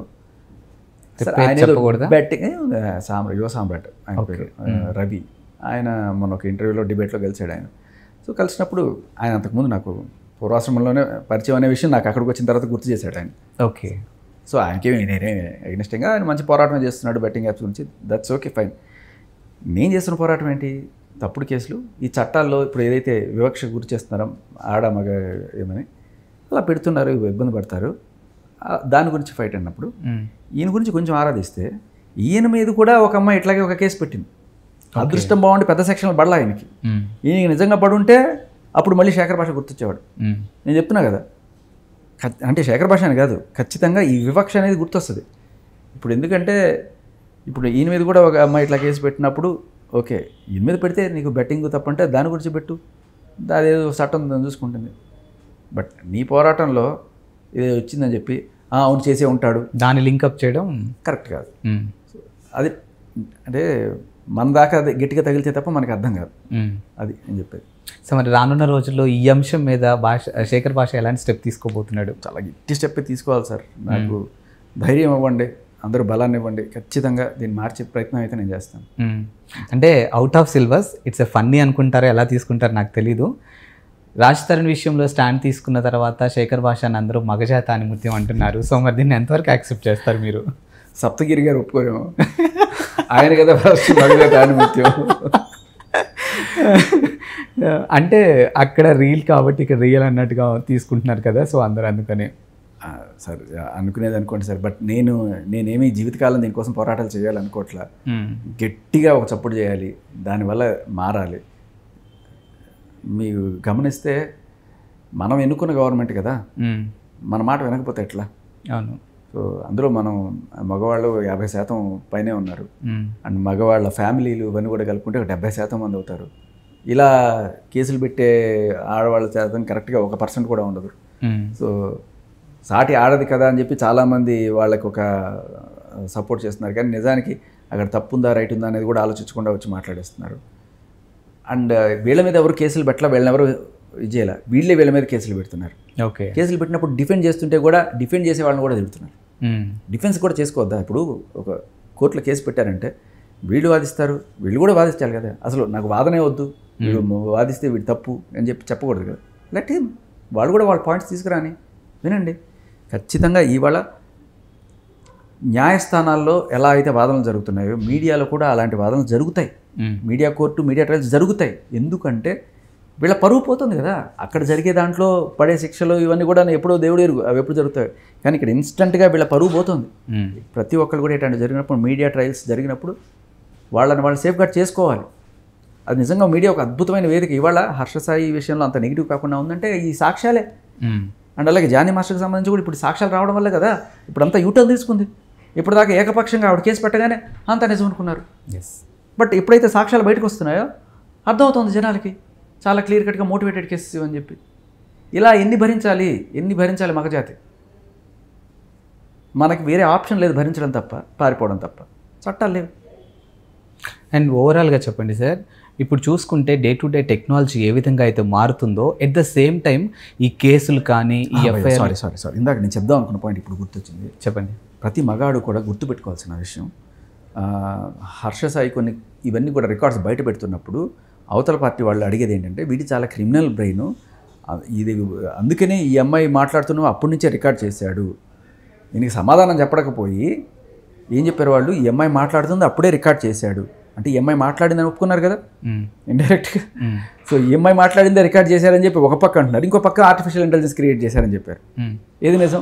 సార్, పేరు ఆయన ఏదో చెప్పకూడదా? betting- ఏ ఉంది, సామ్రా యువ సామ్రాట్ ఆయన పేరు ఆ, రవి ఆయన మొన్న ఒక ఇంటర్వ్యూలో డిబేట్లో కలిసాడు ఆయన సో కలిసినప్పుడు ఆయన అంతకుముందు నాకు పూర్వాశ్రమంలోనే పరిచయం అనే విషయం నాకు అక్కడికి వచ్చిన తర్వాత గుర్తు చేశాడు ఆయన ఓకే సో ఆయనకేమి నేనే అగ్నిష్టంగా ఆయన మంచి పోరాటం చేస్తున్నాడు బెట్టింగ్ యాప్స్ గురించి దట్స్ ఓకే ఫైన్ నేను చేస్తున్న పోరాటం ఏంటి తప్పుడు కేసులు ఈ చట్టాల్లో ఇప్పుడు ఏదైతే వివక్ష గురి చేస్తున్నారో ఆడ మగ ఏమని అలా పెడుతున్నారు ఇబ్బంది పడతారు ఆ, దాని గురించి ఫైట్ అన్నప్పుడు మ్మ్. ఈయన గురించి కొంచెం ఆరాధిస్తే ఈయన మీద కూడా ఒక అమ్మాయి ఇట్లాగే ఒక కేసు పెట్టింది అదృష్టం బాగుండి పెద్ద సెక్షన్లు పడలా ఆయనకి మ్మ్. ఈయనకి నిజంగా పడుంటే అప్పుడు మళ్ళీ శేఖర్ భాష గుర్తొచ్చేవాడు మ్మ్. నేను చెప్తున్నా కదా ఖచ్- అంటే శేఖర్ భాష అని కాదు ఖచ్చితంగా ఈ వివక్ష అనేది గుర్తొస్తుంది ఇప్పుడు ఎందుకంటే ఇప్పుడు ఈయన మీద కూడా ఒక అమ్మాయి ఇట్లా కేసు పెట్టినప్పుడు ఓకే ఈయన మీద పెడితే నీకు బెట్టింగ్ తప్పంటే దాని గురించి పెట్టు అదేదో చట్టం దాన్ని చూసుకుంటుంది బట్ నీ పోరాటంలో ఇది వచ్చిందని చెప్పి "ఆ, అవును చేసే ఉంటాడు దాన్ని లింకప్ చేయడం కరెక్ట్ కాదు మ్మ్. అది అంటే మన దాకా అది గట్టిగా తగిలితే తప్ప మనకి అర్థం కాదు మ్మ్. అది నేను చెప్పేది సో మరి రానున్న రోజుల్లో ఈ అంశం మీద భాష శేఖర్ భాష ఎలాంటి స్టెప్ తీసుకోబోతున్నాడు చాలా గట్టి స్టెప్ తీసుకోవాలి సార్ నాకు ధైర్యం ఇవ్వండి అందరూ బలాన్ని ఇవ్వండి ఖచ్చితంగా దీన్ని మార్చే ప్రయత్నం అయితే నేను చేస్తాను మ్మ్. అంటే out of syllabus it's a funny అనుకుంటారో ఎలా తీసుకుంటారో నాకు తెలీదు రాజ్ తరుణ్ విషయంలో స్టాండ్ తీసుకున్న తర్వాత శేఖర్ భాషని అందరూ మగజాత అని ముత్యం అంటున్నారు సో మరి దీన్ని ఎంతవరకు యాక్సెప్ట్ చేస్తారు మీరు సప్తగిరి గారు ఒప్పుకోరేమో ఆయన కదా ఫస్ట్ మగజాత ఆనిముత్యం అంటే అక్కడ రీల్ కాబట్టి ఇక్కడ రియల్ అన్నట్టుగా తీసుకుంటున్నారు కదా సో అందరూ అందుకని ఆ, సార్ అనుకునేది అనుకోండి సార్ బట్ నేను నేనేమి జీవితకాలం దీనికోసం పోరాటాలు చేయాలనుకోవట్లా గట్టిగా ఒక చప్పుడు చేయాలి దానివల్ల మారాలి మీరు గమనిస్తే మనం ఎన్నుకున్న గవర్నమెంట్ కదా మ్మ్. మన మాట వినకపోతే ఎట్లా అవును సో అందులో మనం మగవాళ్ళు యాభై శాతం పైనే ఉన్నారు మ్మ్. అండ్ మగవాళ్ళ ఫ్యామిలీలు ఇవన్నీ కూడా కలుపుకుంటే ఒక డెబ్బై శాతం మంది అవుతారు ఇలా కేసులు పెట్టే ఆడవాళ్ళ శాతం కరెక్ట్గా ఒక పర్సెంట్ కూడా ఉండదు మ్మ్. సో సాటి ఆడది కదా అని చెప్పి చాలామంది వాళ్ళకి ఒక సపోర్ట్ చేస్తున్నారు కానీ నిజానికి అక్కడ తప్పు ఉందా రైట్ ఉందా అనేది కూడా ఆలోచించకుండా వచ్చి మాట్లాడేస్తున్నారు అండ్ వీళ్ళ మీద ఎవరు కేసులు పెట్టలా వీళ్ళని ఎవరు ఇది చేయాల వీళ్ళే వీళ్ళ మీద కేసులు పెడుతున్నారు ఓకే కేసులు పెట్టినప్పుడు డిఫెండ్ చేస్తుంటే కూడా డిఫెండ్ చేసే వాళ్ళని కూడా తిడుతున్నారు మ్మ్. డిఫెన్స్ కూడా చేసుకోవద్దా ఇప్పుడు ఒక కోర్టులో కేసు పెట్టారంటే వీళ్ళు వాదిస్తారు వీళ్ళు కూడా వాదించాలి కదా అసలు నాకు వాదనే వద్దు వీడు వాదిస్తే వీడు తప్పు అని చెప్పి చెప్పకూడదు కదా లెట్ హిమ్ వాళ్ళు కూడా వాళ్ళ పాయింట్స్ తీసుకురాని వినండి ఖచ్చితంగా ఇవాళ న్యాయస్థానాల్లో ఎలా అయితే వాదనలు జరుగుతున్నాయో మీడియాలో కూడా అలాంటి వాదనలు జరుగుతాయి hmm. Media court media trials జరుగుతాయి ఎందుకంటే వీళ్ళ పరువు పోతుంది కదా అక్కడ జరిగే దాంట్లో పడే శిక్షలు ఇవన్నీ కూడా ఎప్పుడో దేవుడు ఎరుగు అవి ఎప్పుడు జరుగుతాయి కానీ ఇక్కడ ఇన్స్టంట్గా వీళ్ళ పరువు పోతుంది మ్మ్. ప్రతి ఒక్కరు కూడా ఇట్లాంటి జరిగినప్పుడు మీడియా ట్రయల్స్ జరిగినప్పుడు వాళ్ళని వాళ్ళు సేఫ్ గార్డ్ చేసుకోవాలి అది నిజంగా మీడియా ఒక అద్భుతమైన వేదిక ఇవాళ హర్షసాయి విషయంలో అంత నెగిటివ్ కాకుండా ఉందంటే ఈ సాక్ష్యాలే మ్మ్. అండ్ అలాగే జానీ మాస్టర్కి సంబంధించి కూడా ఇప్పుడు సాక్ష్యాలు రావడం వల్లే కదా ఇప్పుడు అంతా యూటర్న్ తీసుకుంది ఇప్పుడు దాకా ఏకపక్షంగా ఆవిడ కేసు పెట్టగానే అంతా నిజం అనుకున్నారు ఎస్ బట్ ఎప్పుడైతే సాక్ష్యాలు బయటకు వస్తున్నాయో అర్థమవుతుంది జనాలకి చాలా క్లియర్ కట్గా మోటివేటెడ్ కేసెస్ ఇవని చెప్పి ఇలా ఎన్ని భరించాలి ఎన్ని భరించాలి మగజాతి మనకి వేరే ఆప్షన్ లేదు భరించడం తప్ప పారిపోవడం తప్ప చట్టాలు లేవు అండ్ ఓవరాల్గా చెప్పండి సార్ ఇప్పుడు చూసుకుంటే డే టు డే టెక్నాలజీ ఏ విధంగా అయితే మారుతుందో ఎట్ ద సేమ్ టైం ఈ కేసులు కానీ ఈ ఎఫ్ఐఆర్ సారీ సారీ సారీ ఇందాక నేను చెప్దాం అనుకున్న పాయింట్ ఇప్పుడు గుర్తొచ్చింది చెప్పండి ప్రతి మగాడు కూడా గుర్తుపెట్టుకోవాల్సిన విషయం ఆ, హర్ష సాయి కొన్ని ఇవన్నీ కూడా రికార్డ్స్ బయట పెడుతున్నప్పుడు అవతల పార్టీ వాళ్ళు అడిగేది ఏంటంటే వీడి చాలా క్రిమినల్ బ్రెయిన్ ఇది అందుకనే ఈ అమ్మాయి మాట్లాడుతున్నా అప్పటి నుంచే రికార్డ్ చేశాడు దీనికి సమాధానం చెప్పడకపోయి ఏం చెప్పారు వాళ్ళు ఈ అమ్మాయి మాట్లాడుతుంది అప్పుడే రికార్డ్ చేశాడు అంటే ఈ అమ్మాయి మాట్లాడిందని ఒప్పుకున్నారు కదా మ్మ్. ఇండైరెక్ట్గా మ్మ్. సో ఈ అమ్మాయి మాట్లాడిందే రికార్డ్ చేశారని చెప్పి ఒక పక్క అంటున్నారు ఇంకో పక్క ఆర్టిఫిషియల్ ఇంటెలిజెన్స్ క్రియేట్ చేశారని చెప్పారు మ్మ్. ఏది నిజం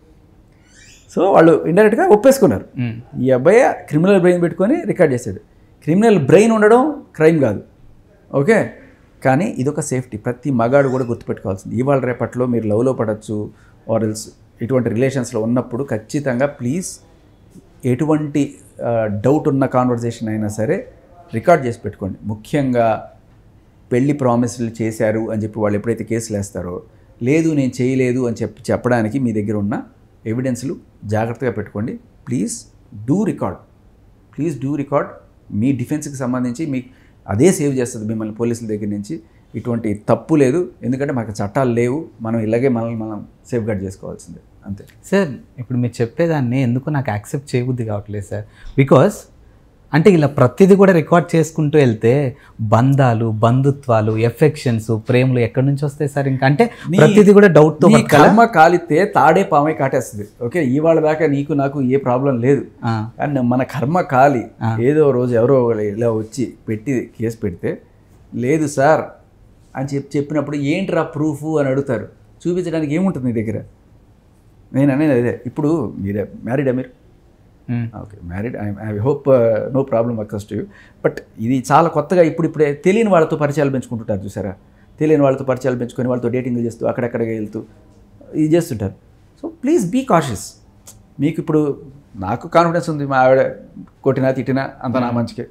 సో వాళ్ళు ఇండైరెక్ట్గా ఒప్పేసుకున్నారు మ్మ్. ఈ అబ్బాయి క్రిమినల్ బ్రెయిన్ పెట్టుకొని రికార్డ్ చేశాడు క్రిమినల్ బ్రెయిన్ ఉండడం క్రైమ్ కాదు ఓకే కానీ ఇదొక సేఫ్టీ ప్రతి మగాడు కూడా గుర్తుపెట్టుకోవాల్సింది ఇవాళ రేపట్లో మీరు లవ్లో పడవచ్చు ఆర్ఎల్స్ ఇటువంటి రిలేషన్స్లో ఉన్నప్పుడు ఖచ్చితంగా ప్లీజ్ ఎటువంటి డౌట్ ఉన్న కాన్వర్జేషన్ అయినా సరే రికార్డ్ చేసి పెట్టుకోండి ముఖ్యంగా పెళ్లి ప్రామిస్లు చేశారు అని చెప్పి వాళ్ళు ఎప్పుడైతే కేసులు వేస్తారో లేదు నేను చేయలేదు అని చెప్పి చెప్పడానికి మీ దగ్గర ఉన్న ఎవిడెన్స్లు జాగ్రత్తగా పెట్టుకోండి please do record please do record మీ డిఫెన్స్కి సంబంధించి మీ అదే సేవ్ చేస్తుంది మిమ్మల్ని పోలీసుల దగ్గర నుంచి ఇటువంటి తప్పు లేదు ఎందుకంటే మనకు చట్టాలు లేవు మనం ఇలాగే మనల్ని మనం సేఫ్ గార్డ్ చేసుకోవాల్సిందే అంతే సార్ ఇప్పుడు మీరు చెప్పేదాన్ని ఎందుకు నాకు యాక్సెప్ట్ చేయబుద్ధి కావట్లేదు సార్ బికాస్ అంటే ఇలా ప్రతిదీ కూడా రికార్డ్ చేసుకుంటూ వెళ్తే బంధాలు బంధుత్వాలు ఎఫెక్షన్స్ ప్రేమలు ఎక్కడి నుంచి వస్తాయి సార్ ఇంకా అంటే నీ- ప్రతిదీ కూడా డౌట్తో నీ కర్మ కాలితే తాడే పామే కాటేస్తుంది ఓకే ఇవాళ దాకా నీకు నాకు ఏ ప్రాబ్లం లేదు కానీ మన కర్మ కాలి ఏదో రోజు ఎవరో ఒకరు ఇలా వచ్చి పెట్టి కేసు పెడితే లేదు సార్ అని చెప్పి చెప్పినప్పుడు ఏంట్రా ప్రూఫ్ అని అడుగుతారు చూపించడానికి ఏముంటుంది నీ దగ్గర నేను అనేది అదే ఇప్పుడు మీరే మ్యారీడా మీరు okay married I hope no problem access to you but ఇది చాలా కొత్తగా ఇప్పుడు ఇప్పుడే తెలియని వాళ్ళతో పరిచయాలు పెంచుకుంటుంటారు చూసారా తెలియని వాళ్ళతో పరిచయాలు పెంచుకొని వాళ్ళతో డేటింగ్ చేస్తూ అక్కడక్కడికి వెళ్తూ ఇది చేస్తుంటారు సో ప్లీజ్ బీ కాషియస్ మీకు ఇప్పుడు నాకు కాన్ఫిడెన్స్ ఉంది మా ఆవిడ కొట్టినా తిట్టినా అంత నా మంచికే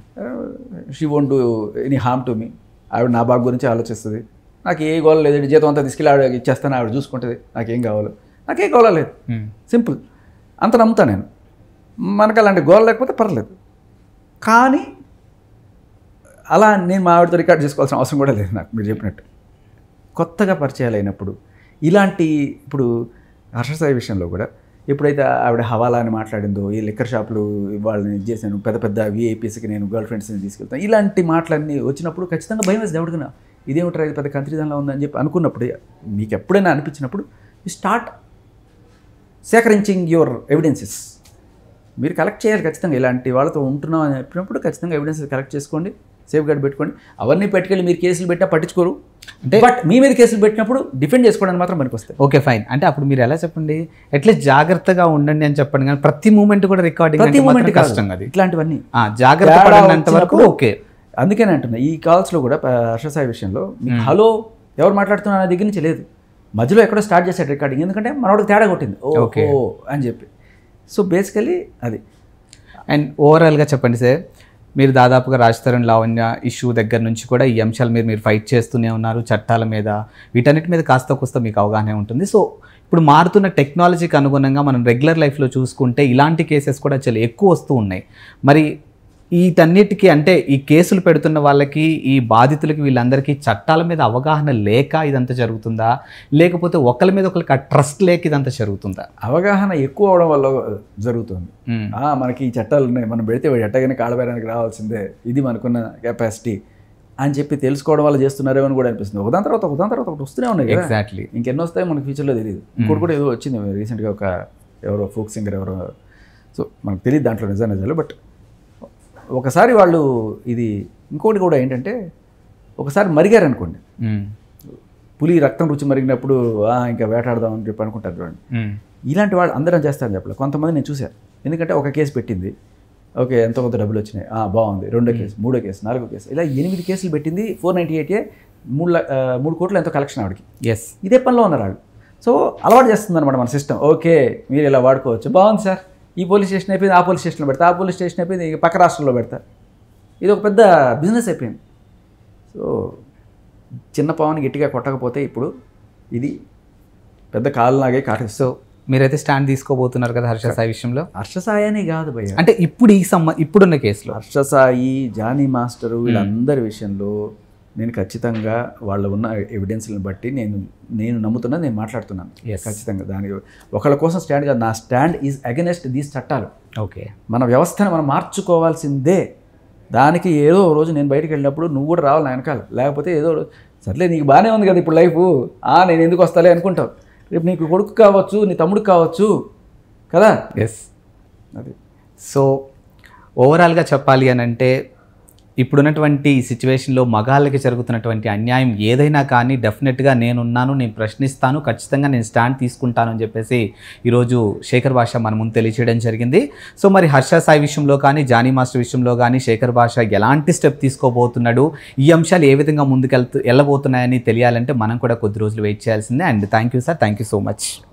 she won't do any harm to me ఆవిడ నా బాగు గురించి ఆలోచిస్తుంది నాకు ఏ గోల లేదు జీతం అంతా తీసుకెళ్ళి ఆవిడ ఇచ్చేస్తాను ఆవిడ చూసుకుంటుంది నాకేం కావాలో నాకేం గోల లేదు సింపుల్ అంత నమ్ముతాను నేను మనకు అలాంటి గోల్ లేకపోతే పర్లేదు కానీ అలా నేను మా ఆవిడతో రికార్డ్ చేసుకోవాల్సిన అవసరం కూడా లేదు నాకు మీరు చెప్పినట్టు కొత్తగా పరిచయాలు అయినప్పుడు ఇలాంటి ఇప్పుడు హర్షసాయి విషయంలో కూడా ఎప్పుడైతే ఆవిడ హవాలా అని మాట్లాడిందో ఈ లిక్కర్ షాపులు వాళ్ళని ఇది చేశాను పెద్ద పెద్ద విఐపీస్కి నేను గర్ల్ ఫ్రెండ్స్ని తీసుకెళ్తాను ఇలాంటి మాటలన్నీ వచ్చినప్పుడు ఖచ్చితంగా భయం వేసి ఎవడికన్నా ఇదేమిట్రా ఇది పెద్ద కంత్రిదంలో ఉందని చెప్పి అనుకున్నప్పుడు మీకు ఎప్పుడైనా అనిపించినప్పుడు యూ స్టార్ట్ సేకరించింగ్ యువర్ ఎవిడెన్సెస్ మీరు కలెక్ట్ చేయాలి ఖచ్చితంగా ఇలాంటి వాళ్ళతో ఉంటున్నాం అని చెప్పినప్పుడు ఖచ్చితంగా ఎవిడెన్స్ కలెక్ట్ చేసుకోండి సేఫ్ గార్డ్ పెట్టుకోండి అవన్నీ పెట్టుకెళ్ళి మీరు కేసులు పెట్టా పట్టించుకోరు అంటే బట్ మీ మీద కేసులు పెట్టినప్పుడు డిఫెండ్ చేసుకోవడానికి మాత్రం పనికి వస్తాయి ఓకే ఫైన్ అంటే అప్పుడు మీరు ఎలా చెప్పండి అట్లీస్ట్ జాగ్రత్తగా ఉండండి అని చెప్పండి కానీ ప్రతి మూమెంట్ కూడా రికార్డింగ్ ప్రతి మూమెంట్ కష్టం అది ఇట్లాంటివన్నీ ఆ, జాగ్రత్త తేడా పడినంత వరకు వచ్చినప్పుడు- ఓకే అందుకనే అంటున్నా ఈ కాల్స్లో కూడా ప- హర్షసాయి విషయంలో మీకు హలో ఎవరు మాట్లాడుతున్నా అనే దగ్గర నుంచి లేదు మధ్యలో ఎక్కడో స్టార్ట్ చేశాడు రికార్డింగ్ ఎందుకంటే మనోడికి తేడా కొట్టింది ఓ Okay. ఓ అని చెప్పి సో బేసికలీ అది అండ్ ఓవరాల్గా చెప్పండి సార్ మీరు దాదాపుగా రాజ్ తరుణ్ లావణ్య ఇష్యూ దగ్గర నుంచి కూడా ఈ అంశాల మీద మీరు ఫైట్ చేస్తూనే ఉన్నారు చట్టాల మీద వీటన్నిటి మీద కాస్త కోస్త మీకు అవగాహన ఉంటుంది సో ఇప్పుడు మారుతున్న టెక్నాలజీకి అనుగుణంగా మనం రెగ్యులర్ లైఫ్లో చూసుకుంటే ఇలాంటి కేసెస్ కూడా చాలా ఎక్కువ వస్తూ ఉన్నాయి మరి వీటన్నిటికీ అంటే ఈ కేసులు పెడుతున్న వాళ్ళకి ఈ బాధితులకి వీళ్ళందరికీ చట్టాల మీద అవగాహన లేక ఇదంతా జరుగుతుందా లేకపోతే ఒకరి మీద ఒకరికి ఆ ట్రస్ట్ లేక ఇదంతా జరుగుతుందా అవగాహన ఎక్కువ అవడం వల్ల జరుగుతుంది మ్మ్. ఆ, మనకి ఈ చట్టాలు ఉన్నాయి మనం పెడితే వాడు ఎట్టగానే కాళ్ళబేరానికి రావాల్సిందే ఇది మనకున్న కెపాసిటీ అని చెప్పి తెలుసుకోవడం వల్ల చేస్తున్నారేమో అని కూడా అనిపిస్తుంది ఒకదాని తర్వాత ఒకదాని తర్వాత ఒకటి వస్తూనే ఉన్నాయి కదా ఎగ్జాక్ట్లీ ఇంకెన్నో వస్తాయో మనకి ఫ్యూచర్లో తెలియదు ఇంకోటి కూడా ఏదో వచ్చింది రీసెంట్గా ఒక ఎవరో ఫోక్ సింగర్ ఎవరో సో మనకు తెలియదు దాంట్లో నిజా నిజాలు బట్ ఒకసారి వాళ్ళు ఇది ఇంకోటి కూడా ఏంటంటే ఒకసారి మరిగారు అనుకోండి పులి రక్తం రుచి మరిగినప్పుడు "ఆ, ఇంకా వేటాడదాం అని చెప్పి అనుకుంటారు చూడండి ఇలాంటి వాళ్ళు అందరం చేస్తారని చెప్పలేదు కొంతమంది నేను చూశాను ఎందుకంటే ఒక కేసు పెట్టింది ఓకే ఎంతో కొంత డబ్బులు వచ్చినాయి ఆ, బాగుంది రెండో కేసు మూడో కేసు నాలుగో కేసు ఇలా ఎనిమిది కేసులు పెట్టింది ఫోర్ నైంటీ ఎయిట్ మూడు ల- ఆ, మూడు కోట్లు ఎంతో కలెక్షన్ ఆవిడకి ఎస్ ఇదే పనిలో ఉన్నారు వాళ్ళు సో అలవాటు చేస్తుంది అనమాట మన సిస్టమ్ ఓకే మీరు ఇలా వాడుకోవచ్చు బాగుంది సార్ ఈ పోలీస్ స్టేషన్ అయిపోయింది ఆ పోలీస్ స్టేషన్లో పెడతా ఆ పోలీస్ స్టేషన్ అయిపోయింది ఇక పక్క రాష్ట్రంలో పెడతా ఇది ఒక పెద్ద బిజినెస్ అయిపోయింది సో చిన్న పావుని గట్టిగా కొట్టకపోతే ఇప్పుడు ఇది పెద్ద కాలులాగే కాటేస్తుంది సో మీరైతే స్టాండ్ తీసుకోబోతున్నారు కదా హర్ష సాయి విషయంలో హర్షసాయనే కాదు భయ్య అంటే ఇప్పుడు ఈ సమ్మ ఇప్పుడున్న కేసులో హర్షసాయి జానీ మాస్టరు వీళ్ళందరి విషయంలో నేను ఖచ్చితంగా వాళ్ళ ఉన్న ఎవిడెన్స్లను బట్టి నేను నేను నమ్ముతున్నా నేను మాట్లాడుతున్నాను Yes. ఖచ్చితంగా దాని ఒకళ్ళ కోసం స్టాండ్ కాదు నా స్టాండ్ ఈజ్ అగెనెస్ట్ దీస్ చట్టాలు ఓకే మన వ్యవస్థను మనం మార్చుకోవాల్సిందే దానికి ఏదో ఓ రోజు నేను బయటికి వెళ్ళినప్పుడు నువ్వు కూడా రావాలి నా వెనకాల లేకపోతే ఏదో రోజు, సర్లే నీకు బాగానే ఉంది కదా ఇప్పుడు లైఫ్ ఆ నేను ఎందుకు వస్తాలే అనుకుంటావు రేపు నీకు కొడుకు కావచ్చు నీ తమ్ముడు కావచ్చు కదా ఎస్ అది సో ఓవరాల్గా చెప్పాలి అని అంటే ఇప్పుడున్నటువంటి ఈ సిచ్యువేషన్లో మగాళ్ళకి జరుగుతున్నటువంటి అన్యాయం ఏదైనా కానీ డెఫినెట్గా నేనున్నాను నేను ప్రశ్నిస్తాను ఖచ్చితంగా నేను స్టాండ్ తీసుకుంటాను అని చెప్పేసి ఈరోజు శేఖర్ భాష మన ముందు తెలియచేయడం జరిగింది సో మరి హర్ష సాయి విషయంలో కానీ జానీ మాస్టర్ విషయంలో కానీ శేఖర్ భాష ఎలాంటి స్టెప్ తీసుకోబోతున్నాడు ఈ అంశాలు ఏ విధంగా ముందుకెళ్తూ వెళ్ళబోతున్నాయని తెలియాలంటే మనం కూడా కొద్ది రోజులు వెయిట్ చేయాల్సిందే and thank you sir thank you so much